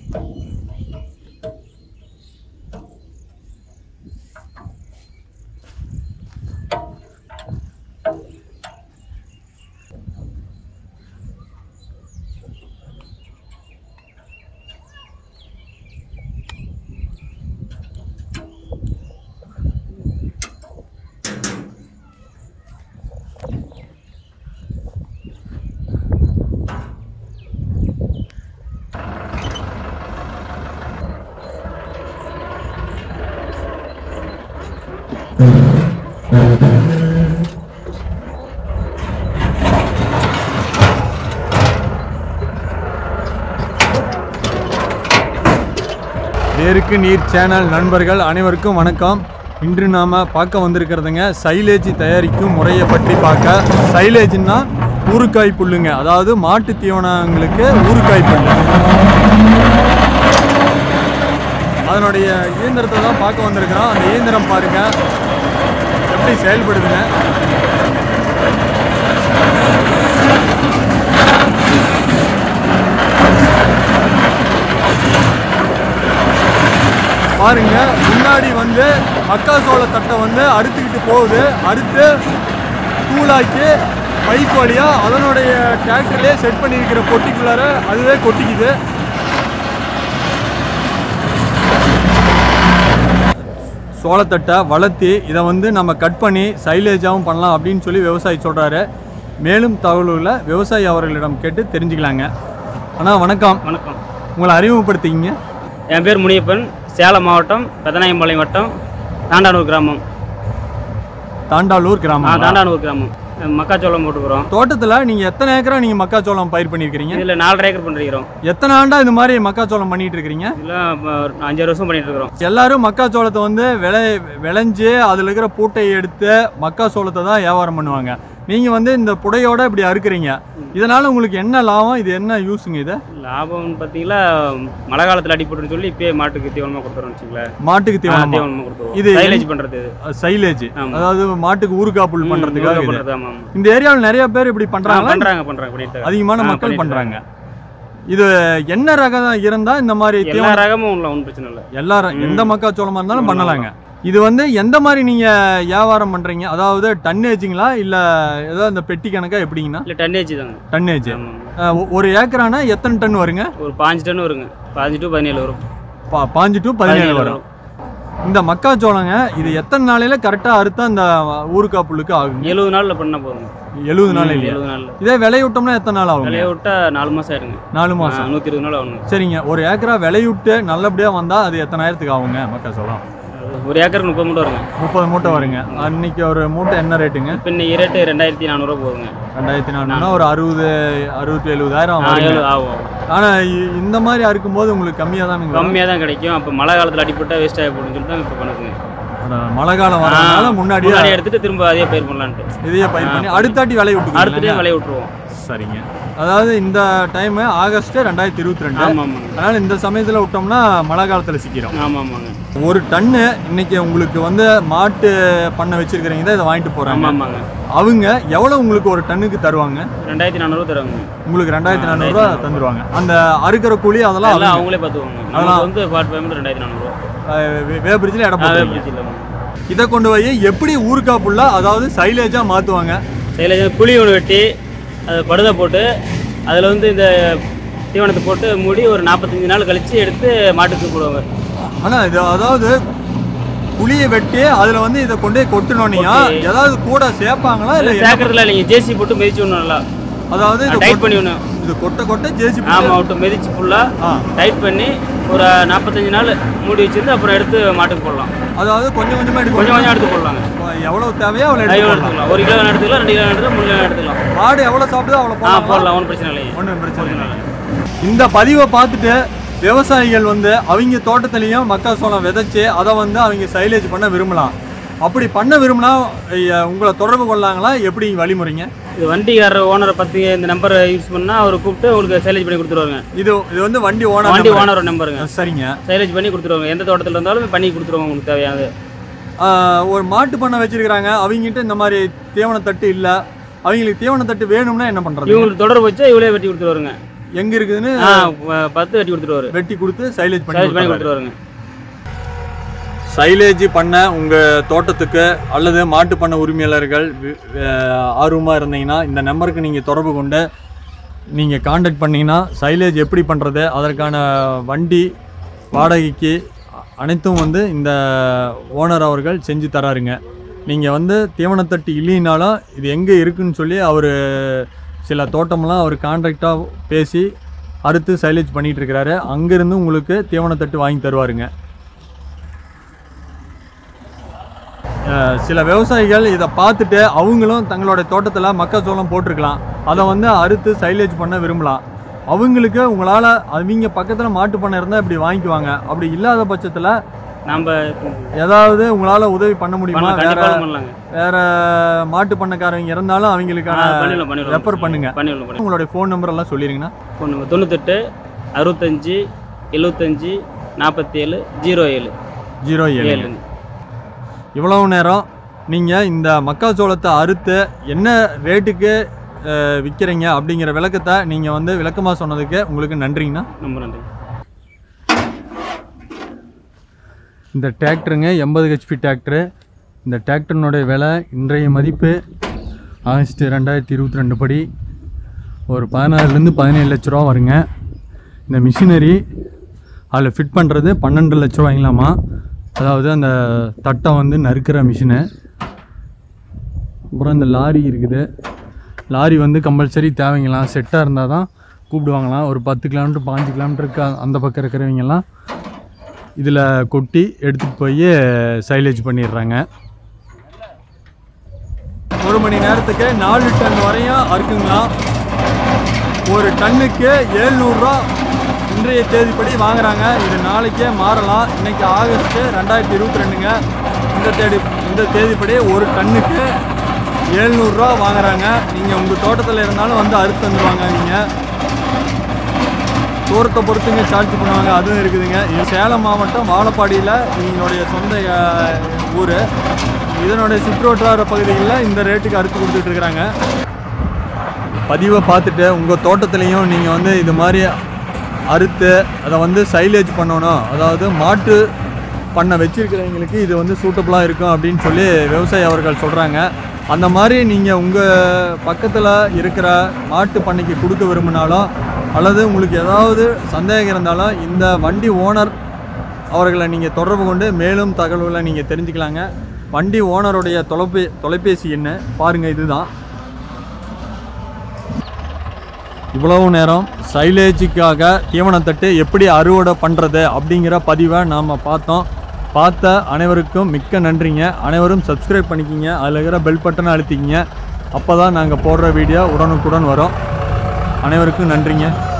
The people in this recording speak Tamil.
நேருக்கு நீர் சேனல் நண்பர்கள் அனைவருக்கும் வணக்கம் இன்று நாம பார்க்க வந்திருக்கிறதுங்க சைலேஜ் தயாரிக்கும் முறையை பற்றி பார்க்க சைலேஜ்னா ஊறுகாய் புல்லுங்க அதாவது மாட்டு தீவனங்களுக்கு ஊறுகாய் புல்லு அதனுடைய இயந்திரத்தை தான் பார்க்க வந்திருக்கிறோம் அந்த இயந்திரம் பாருங்க எப்படி செயல்படுதுங்க பாருங்க முன்னாடி வந்து மக்காசோள தட்டை வந்து அறுத்துக்கிட்டு போகுது அறுத்து தூளாக்கி பைப் வழியா அதனுடைய டிராக்டர்லேயே செட் பண்ணியிருக்கிற பொட்டிக்குள்ளார அதுவே கொட்டிக்குது சோளத்தட்டை வளர்த்தி இதை வந்து நம்ம கட் பண்ணி சைலேஜாகவும் பண்ணலாம் அப்படின்னு சொல்லி விவசாயி சொல்கிறாரு மேலும் தகவல்களை விவசாயி அவர்களிடம் கேட்டு தெரிஞ்சுக்கலாங்க அண்ணா வணக்கம் வணக்கம் உங்களை அறிமுகப்படுத்திக்கிங்க என் பேர் முனியப்பன் சேலம் மாவட்டம் பெத்தநாயம்பாளையம் வட்டம் தாண்டானூர் கிராமம் தாண்டாலூர் ஆ கிராமம் தாண்டானூர் கிராமம் அஹ் மக்காச்சோளம் போட்டுக்கிறோம் தோட்டத்துல நீங்க எத்தனை ஏக்கரா நீங்க மக்காச்சோளம் பயிர் பண்ணிருக்கீங்க இதில் நாலரை ஏக்கர் பண்ணிருக்கிறோம் எத்தனை ஆண்டா இந்த மாதிரி மக்காச்சோளம் பண்ணிட்டு இருக்கீங்க இதில் ஒரு அஞ்சாறு வருஷம் பண்ணிட்டு இருக்கிறோம் எல்லாரும் மக்காச்சோளத்தை வந்து விளை விளைஞ்சு அதுல இருக்கிற பூட்டையை எடுத்து மக்காச்சோளத்தை தான் வியாபாரம் பண்ணுவாங்க நீங்க வந்து இந்த புடையோட இப்படி அறுக்குறீங்க இதனால உங்களுக்கு என்ன லாபம் இது என்ன யூஸுங்க இது லாபம்னு பார்த்தீங்களா மழை காலத்தில் அடிப்பட்டுன்னு சொல்லி இப்பயே மாட்டுக்கு தீவனமாக கொடுத்துறோம் வச்சுங்களேன் மாட்டுக்கு தீவனம் தீவனமாக கொடுத்துருவோம் இது இது சைலேஜ் பண்ணுறது இது சைலேஜ் ஆமா. அதாவது மாட்டுக்கு ஊறுகாய் புல் பண்றதுக்காக இது. பண்ணுறது ஆமாம் இந்த ஏரியாவில் நிறைய பேர் இப்படி பண்றாங்களா பண்ணுறாங்க பண்ணுறாங்க பண்ணிட்டு இருக்காங்க. அதிகமான ஆ, மக்கள் பண்ணிட்டு பண்றாங்க இது என்ன ரகம் இருந்தா இந்த மாதிரி எல்லா தீவனம் ரகமும் இல்லை ஒன்றும் பிரச்சனை இல்லை எல்லாரும் ம். எந்த மக்காச்சோளமா இருந்தாலும் ம், பண்ணலாங்க இது வந்து எந்த மாதிரி நீங்க வியாபாரம் பண்றீங்க அதாவது டன்னேஜுங்களா இல்ல ஏதாவது இந்த பெட்டி கணக்கா எப்படிங்கண்ணா இல்லை டன்னேஜ் தாங்க டன்னேஜ் ஆமாம் ஒரு ஏக்கரானா எத்தனை டன் வருங்க ஒரு பாஞ்சு டன் வருங்க பாஞ்சு டு பதினேழு வரும் பா- பாஞ்சு டு பதினேழு வரும் இந்த மக்காச்சோளங்க இது எத்தனை நாளையில கரெக்டா அறுத்தா இந்த ஊறுகாய் புல்லுக்கு ஆகுங்க எழுபது நாளில் பண்ணால் போதுங்க எழுபது நாள் இல்லையா எழுபது நாளில் இதே விளையுட்டோம்னா எத்தனை நாள் ஆகும் விளைய விட்டா நாலு மாசம் ஆயிருங்க நாலு மாசம் நூத்தி இருபது நாள் ஆகணும் சரிங்க ஒரு ஏக்கரா விளையுட்டு நல்லபடியா வந்தா அது எத்தனாயிரத்துக்கு ஆகுங்க மக்காச்சோளம் ஒரு ஏக்கருக்கு முப்பது மூட்டை வருங்க முப்பது மூட்டை வருங்க அன்னைக்கு ஒரு மூட்டை என்ன ரேட்டுங்க இப்போ இன்னைக்கு ரேட்டு ரெண்டாயிரத்தி நானூறுவா போகுதுங்க ரெண்டாயிரத்தி நானூறுனா ஒரு அறுபது அறுபத்தி எழுபதாயிரம் ஆ, வருங்க ஏழு ஆகும் ஆனா இ- இந்த மாதிரி அறுக்கும்போது உங்களுக்கு கம்மியா தான் கம்மியாக தான் கிடைக்கும் அப்போ மழை காலத்தில் அடிப்பட்டா வேஸ்ட் ஆகி போடுன்னு சொல்லிட்டு தான் இப்போ பண்ணுதுங்க மழை காலம் வரதுனால முன்னாடியே முன்னாடி எடுத்துட்டு திரும்ப அதே பயிர் பண்ணலான்ட்டு இதையே பயிர் பண்ணி அடுத்தாட்டி விளைய அடுத்த விட்டுக்கலாம் டைம் விளைய விட்டுருவோம் சரிங்க அதாவது இந்த டைம் ஆகஸ்ட் ரெண்டாயிரத்தி இருபத்தி ரெண்டு ஆமாம் ஆமாங்க அதனால இந்த சமயத்துல விட்டோம்னா மழை காலத்துல சிக்கிறோம் ஆமாம் ஆமாங்க ஒரு டன்னு இன்னைக்கு உங்களுக்கு வந்து மாட்டு பண்ண வச்சிருக்கிறீங்க தான் இதை வாங்கிட்டு போறாங்க ஆமாம் ஆமாங்க அவங்க எவ்வளவு உங்களுக்கு ஒரு டன்னுக்கு தருவாங்க ரெண்டாயிரத்தி நானூறுவா தருவாங்க உங்களுக்கு ரெண்டாயிரத்தி ஆ, நானூறுரூவா தந்துருவாங்க அந்த அறுக்கிற கூலி அதெல்லாம் எல்லாம் அவங்க, அவங்களே பார்த்துக்குவாங்க அதெல்லாம் நமக்கு வந்து ஃபார்ட்டி ஃபைவ் ரெண்டாயிரத்தி நானூறுவா அஹ், வே- வேபரிச்சில இடம் அதே போட்டு பிரச்சனை இல்லை இதை கொண்டு போய் எப்படி ஊறுகாய் புல்லா அதாவது சைலேஜா மாத்துவாங்க சைடில் குழி ஒன்று வெட்டி அதை படுதை போட்டு அதில் வந்து இந்த தீவனத்தை போட்டு மூடி ஒரு நாற்பத்தஞ்சு நாள் கழிச்சு எடுத்து மாட்டுக்கு போடுவாங்க ஆனா இது அதாவது புளியை வெட்டி அதுல வந்து இதை கொண்டு போய் கொட்டணும்னியா கொட்டி- ஏதாவது கூட சேர்ப்பாங்களா இல்ல என்ன? சேர்க்கறதுல இல்லைங்க ஜேசி போட்டு மிதிச்சு விடணும் நல்லா அதாவது இது டைட் கொட்ட- பண்ணி விடணும் இது கொட்ட கொட்ட ஜேசி ஆமாம் விட்டு மிதிச்சு ஃபுல்லாக ஆ டைட் பண்ணி ஒரு நாற்பத்தஞ்சு நாள் மூடி வச்சிருந்து அப்புறம் எடுத்து மாட்டுக்கு போடலாம் அதாவது கொஞ்சம் கொஞ்சமா கொஞ்சம் எடுக்கணும் கொஞ்சம் எடுத்து போடலாங்க எவ்வளவு தேவையோ அவ்வளவு எவ்வளோ எடுத்து போடலாம் எடுத்துக்கலாம் ஒரு கிலோ வேணா எடுத்துக்கலாம் ரெண்டு கிலோ வேணா எடுத்துக்கலாம் மூணு கிலோ வேணா எடுத்துக்கலாம் மாடு எவ்வளவு சாப்பிடுதோ அவ்வளவு ஆ போடலாம் போடலாம் ஒன்றும் பிரச்சனை இல்லைங்க ஒன்றும் பிரச்சனை இல்லை இல்லை இந்த பதிவை பார்த்துட்டு விவசாயிகள் வந்து அவங்க தோட்டத்துலேயும் மக்காசோளம் விதைச்சு அதை வந்து அவங்க சைலேஜ் பண்ண விரும்பலாம் அப்படி பண்ண விரும்பினா ஐயா, உங்களை தொடர்பு கொள்ளாங்களா எப்படி வழிமுறைங்க இது வண்டிக்காரர் ஓனரை பற்றி இந்த நம்பரை யூஸ் பண்ணால் அவர் கூப்பிட்டு உங்களுக்கு சைலேஜ் பண்ணி கொடுத்துருவாங்க இது இது வந்து வண்டி ஓனர் வண்டி ஓனர் நம்பருங்க சரிங்க சைலேஜ் பண்ணி கொடுத்துருவாங்க எந்த தோட்டத்தில் இருந்தாலும் பண்ணி கொடுத்துருவாங்க உங்களுக்கு தேவையானது ஆஹ், ஒரு மாட்டு பண்ணை வச்சிருக்கிறாங்க அவங்ககிட்ட இந்த மாதிரி தீவன தட்டு இல்லை அவங்களுக்கு தீவன தட்டு வேணும்னா என்ன பண்றது இவங்களுக்கு தொடர்பு வச்சா இவளே வெட்டி கொடுத்துருவாருங்க எங்க இருக்குதுன்னு ஆ ப- பத்து வெட்டி கொடுத்துருவாரு வெட்டி கொடுத்து சைலேஜ் பண்ணி சைலேஜ் பண்ணி கொடுத்துருவாரு. கொடுத்துருவாருங்க சைலேஜ் பண்ண உங்க தோட்டத்துக்கு அல்லது மாட்டு பண்ண உரிமையாளர்கள் வி- அஹ் ஆர்வமா இருந்தீங்கன்னா இந்த நம்பருக்கு நீங்க தொடர்பு கொண்டு நீங்க காண்டாக்ட் பண்ணீங்கன்னா சைலேஜ் எப்படி பண்றது அதற்கான வண்டி வாடகைக்கு அ- அனைத்தும் வந்து இந்த ஓனர் அவர்கள் செஞ்சு தராருங்க நீங்கள் வந்து தீவனத்தட்டு இல்லைனாலும் இது எங்கே இருக்குன்னு சொல்லி அவர் சில தோட்டமெல்லாம் அவர் கான்ட்ராக்டாக பேசி அடுத்து சைலேஜ் பண்ணிட்டு இருக்கிறாரு அங்கேருந்து உங்களுக்கு தீவனத்தட்டு வாங்கி தருவாருங்க அஹ் சில விவசாயிகள் இதை பார்த்துட்டு அவங்களும் தங்களோட தோட்டத்தில் மக்காச்சோளம் போட்டிருக்கலாம் அதை வந்து அறுத்து சைலேஜ் பண்ண விரும்பலாம் அவங்களுக்கு உங்களால் அவங்க பக்கத்தில் மாட்டு பண்ணை இருந்தால் இப்படி வாங்கிக்குவாங்க அப்படி இல்லாத பட்சத்தில் நம்ம ஏதாவது உங்களால் உதவி பண்ண முடியுமா பண்ணலாம் வேற கண்டிப்பாக பண்ணலாங்க வேற மாட்டு பண்ணக்காரங்க இருந்தாலும் அவங்களுக்கான பண்ணிடலாம் பண்ணிடலாம் ரெஃபர் பண்ணுங்க பண்ணிடலாம் பண்ணிடலாம் உங்களுடைய ஃபோன் நம்பர் எல்லாம் சொல்லிருங்கண்ணா ஒன்று தொண்ணூத்தெட்டு அறுபத்தஞ்சி எழுபத்தஞ்சி நாற்பத்தி ஏழு ஜீரோ ஏழு ஜீரோ ஏழு ஏழுங்க இவ்வளவு நேரம் நீங்கள் இந்த மக்காச்சோளத்தை அறுத்து என்ன ரேட்டுக்கு அஹ், விற்கிறீங்க அப்படிங்கிற விளக்கத்தை நீங்கள் வந்து விளக்கமாக சொன்னதுக்கு உங்களுக்கு நன்றிங்கண்ணா ரொம்ப நன்றி இந்த டிராக்டருங்க எண்பது ஹெச்பி டிராக்டரு இந்த டிராக்டரினுடைய விலை இன்றைய மதிப்பு ஆகஸ்ட் ரெண்டாயிரத்தி இருபத்தி ரெண்டு படி ஒரு பதினாறுலேருந்து பதினேழு லட்ச ரூபா வருங்க இந்த மிஷினரி அதில் ஃபிட் பண்ணுறது பன்னெண்டு லட்ச ரூபாய்ங்களாமா அதாவது அந்த தட்டை வந்து நறுக்கிற மிஷினு அப்புறம் இந்த லாரி இருக்குது லாரி வந்து கம்பல்சரி தேவைங்களாம் செட்டாக இருந்தால் தான் கூப்பிடுவாங்களாம் ஒரு பத்து கிலோமீட்டர் பாஞ்சு கிலோமீட்டருக்கு அந்த பக்கம் இருக்கிறவங்கெல்லாம் இதில் கொட்டி எடுத்துகிட்டு போய் சைலேஜ் பண்ணிடுறாங்க ஒரு மணி நேரத்துக்கு நாலு டன் வரையும் அறுக்குங்களாம் ஒரு டன்னுக்கு ஏழ்நூறுரூவா இன்றைய தேதிப்படி வாங்குறாங்க இது நாளைக்கே மாறலாம் இன்னைக்கு ஆகஸ்ட் ரெண்டாயிரத்தி இருபத்தி ரெண்டுங்க இந்த தேதி இந்த தேதிப்படி ஒரு டன்னுக்கு ஏழ்நூறுரூவா வாங்குறாங்க நீங்கள் உங்கள் தோட்டத்தில் இருந்தாலும் வந்து அறுத்து வந்துடுவாங்க நீங்கள் தூரத்தை பொறுத்துங்க சார்ஜ் பண்ணுவாங்க அதுவும் இருக்குதுங்க இது சேலம் மாவட்டம் வாழப்பாடியில் எங்களுடைய சொந்த அஹ், ஊர் இதனுடைய சுற்றுவட்டார பகுதிகளில் இந்த ரேட்டுக்கு அறுத்து கொடுத்துட்டு இருக்கிறாங்க பதிவை பார்த்துட்டு உங்கள் தோட்டத்துலேயும் நீங்கள் வந்து இது மாதிரி அறுத்து அதை வந்து சைலேஜ் பண்ணணும் அதாவது மாட்டு பண்ண வச்சிருக்கிறவங்களுக்கு இது வந்து சூட்டபுளாக இருக்கும் அப்படின்னு சொல்லி விவசாயி அவர்கள் சொல்கிறாங்க அந்த மாதிரி நீங்கள் உங்கள் பக்கத்தில் இருக்கிற மாட்டு பண்ணைக்கு கொடுக்க விரும்பினாலும் அல்லது உங்களுக்கு ஏதாவது சந்தேகம் இருந்தாலும் இந்த வண்டி ஓனர் அவர்களை நீங்கள் தொடர்பு கொண்டு மேலும் தகவல்களை நீங்கள் தெரிஞ்சுக்கலாங்க வண்டி ஓனருடைய தொலைபே தொலைபேசி என்ன பாருங்கள் இதுதான் இவ்வளவு நேரம் சைலேஜுக்காக தீவனத்தட்டு எப்படி அறுவடை பண்ணுறது அப்படிங்கிற பதிவை நாம் பார்த்தோம் பார்த்த அனைவருக்கும் மிக்க நன்றிங்க அனைவரும் சப்ஸ்கிரைப் பண்ணிக்கிங்க அதில் இருக்கிற பெல் பட்டனை அழுத்திக்கிங்க அப்போ தான் நாங்கள் போடுற வீடியோ உடனுக்குடன் வரும் அனைவருக்கும் நன்றிங்க